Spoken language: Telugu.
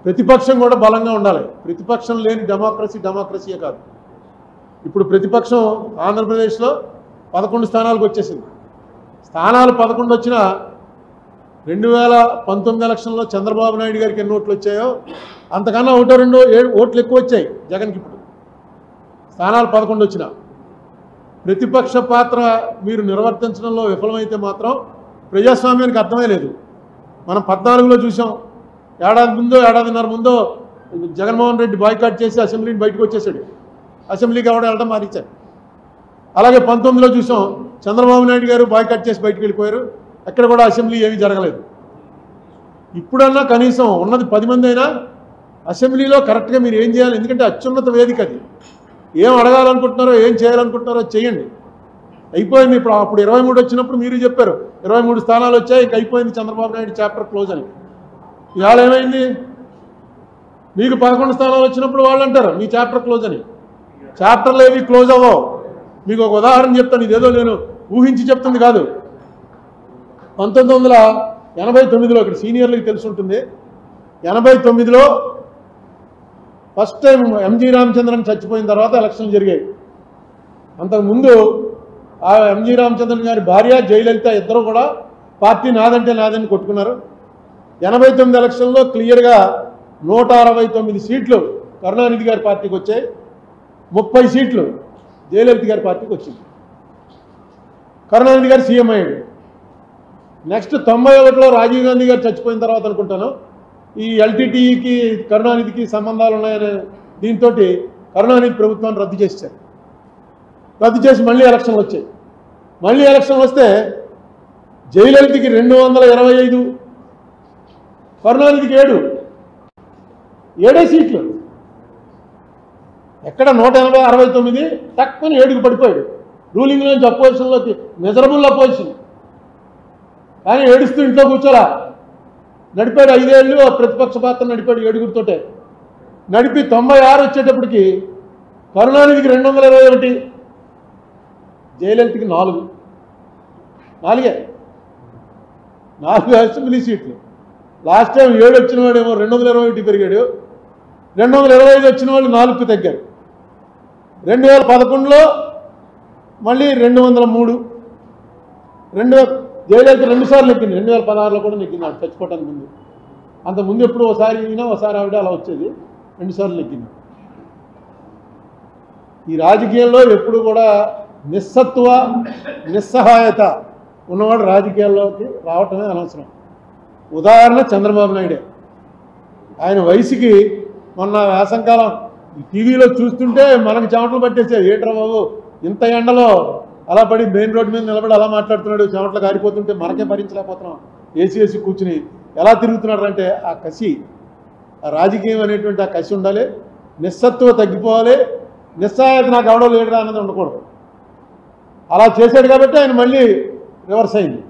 ప్రతిపక్షం కూడా బలంగా ఉండాలి ప్రతిపక్షం లేని డెమోక్రసీ డెమోక్రసీయే కాదు ఇప్పుడు ప్రతిపక్షం ఆంధ్రప్రదేశ్లో పదకొండు స్థానాలకు వచ్చేసింది స్థానాలు పదకొండు వచ్చినా రెండు వేల పంతొమ్మిది ఎలక్షన్లో చంద్రబాబు నాయుడు గారికి ఎన్ని ఓట్లు వచ్చాయో అంతకన్నా ఒకటో రెండో ఏడు ఓట్లు ఎక్కువ వచ్చాయి జగన్కి ఇప్పుడు స్థానాలు పదకొండు వచ్చిన ప్రతిపక్ష పాత్ర మీరు నిర్వర్తించడంలో విఫలమైతే మాత్రం ప్రజాస్వామ్యానికి అర్థమే లేదు మనం పద్నాలుగులో చూసాం ఏడాది ముందో ఏడాదిన్నర ముందో జగన్మోహన్ రెడ్డి బాయ్కాట్ చేసి అసెంబ్లీని బయటకు వచ్చేసాడు అసెంబ్లీకి ఎవడ వెళ్ళడం మారించారు అలాగే పంతొమ్మిదిలో చూసాం చంద్రబాబు నాయుడు గారు బాయ్కాట్ చేసి బయటకు వెళ్ళిపోయారు ఎక్కడ కూడా అసెంబ్లీ ఏమీ జరగలేదు ఇప్పుడన్నా కనీసం ఉన్నది పది మంది అయినా అసెంబ్లీలో కరెక్ట్గా మీరు ఏం చేయాలి ఎందుకంటే అత్యున్నత వేదిక అది ఏం అడగాలనుకుంటున్నారో ఏం చేయాలనుకుంటున్నారో చేయండి అయిపోయింది ఇప్పుడు అప్పుడు ఇరవై మూడు వచ్చినప్పుడు మీరు చెప్పారు ఇరవై మూడు స్థానాలు వచ్చాయి ఇంక అయిపోయింది చంద్రబాబు నాయుడు చాప్టర్ క్లోజ్ అని ఇవాళ ఏమైంది మీకు పదకొండు స్థానాలు వచ్చినప్పుడు వాళ్ళు అంటారు మీ చాప్టర్ క్లోజ్ అని చాప్టర్లు ఏవి క్లోజ్ అవ్వవు మీకు ఒక ఉదాహరణ చెప్తాను ఇదేదో నేను ఊహించి చెప్తుంది కాదు పంతొమ్మిది వందల ఎనభై తొమ్మిదిలో ఇక్కడ సీనియర్లకు తెలిసి ఉంటుంది ఎనభై తొమ్మిదిలో ఫస్ట్ టైం ఎంజీ రామచంద్రన్ చచ్చిపోయిన తర్వాత ఎలక్షన్లు జరిగాయి అంతకుముందు ఆ ఎంజీ రామచంద్రన్ గారి భార్య జయలలిత ఇద్దరు కూడా పార్టీ నాదంటే నాదని కొట్టుకున్నారు ఎనభై తొమ్మిది ఎలక్షన్లో క్లియర్గా నూట అరవై తొమ్మిది సీట్లు కరుణానిధి గారి పార్టీకి వచ్చాయి ముప్పై సీట్లు జయలలిత గారి పార్టీకి వచ్చింది కరుణానిధి గారు సీఎం అయ్యాడు నెక్స్ట్ తొంభై ఒకటిలో రాజీవ్ గాంధీ గారు చచ్చిపోయిన తర్వాత అనుకుంటాను ఈ ఎల్టీటీఈకి కరుణానిధికి సంబంధాలు ఉన్నాయనే దీంతో కరుణానిధి ప్రభుత్వాన్ని రద్దు చేశారు రద్దు చేసి మళ్ళీ ఎలక్షన్లు వచ్చాయి మళ్ళీ ఎలక్షన్ వస్తే జయలలితకి రెండు వందల ఇరవై ఐదు కరుణానిధికి ఏడు ఏడే సీట్లు ఎక్కడ నూట ఎనభై అరవై తొమ్మిది తక్కువ ఏడుకు పడిపోయాడు రూలింగ్ నుంచి అపోజిషన్లోకి మెజరబుల్ అపోజిషన్ కానీ ఏడుస్తూ ఇంట్లో కూర్చోలా నడిపాడు ఐదేళ్ళు ఆ ప్రతిపక్ష పాత్ర నడిపాడు ఏడుగురితోటే నడిపి తొంభై ఆరు వచ్చేటప్పటికి కరుణానిధికి రెండు వందల ఇరవై ఒకటి జయలలితకి నాలుగు నాలుగే నాలుగు అసెంబ్లీ సీట్లు లాస్ట్ టైం ఏడు వచ్చిన వాడేమో రెండు వందల ఇరవై ఒకటి పెరిగాడు రెండు వందల ఇరవై ఐదు వచ్చిన వాళ్ళు నాలుగుకు తగ్గారు రెండు వేల పదకొండులో మళ్ళీ రెండు వందల మూడు రెండు వేల జయలలిత రెండు సార్లు నెక్కింది రెండు వేల పదహారులో కూడా నెక్కింది ఆవిడ చచ్చిపోవటానికి ముందు అంత ముందు ఎప్పుడు ఒకసారి ఈయన ఒకసారి ఆవిడ అలా వచ్చేది రెండు సార్లు నెక్కింది ఈ రాజకీయాల్లో ఎప్పుడు కూడా నిస్సత్వ నిస్సహాయత ఉన్నవాడు రాజకీయాల్లోకి రావటమే అనవసరం ఉదాహరణ చంద్రబాబు నాయుడే ఆయన వయసుకి మొన్న వేసంకాలం టీవీలో చూస్తుంటే మనకు చెమటలు పట్టేసేది ఏంట్రా బాబు ఇంత ఎండలో అలా పడి మెయిన్ రోడ్డు మీద నిలబడి అలా మాట్లాడుతున్నాడు చెమటలు కారిపోతుంటే మనకే భరించలేకపోతున్నాం ఏసీ వేసి కూర్చుని ఎలా తిరుగుతున్నాడు అంటే ఆ కసి ఆ రాజకీయం అనేటువంటి ఆ కసి ఉండాలి నిస్సత్వ తగ్గిపోవాలి నిస్సహాయత నాకు ఎవడో లేడురా అన్నది ఉండకూడదు అలా చేశాడు కాబట్టి ఆయన మళ్ళీ రివర్స్ అయింది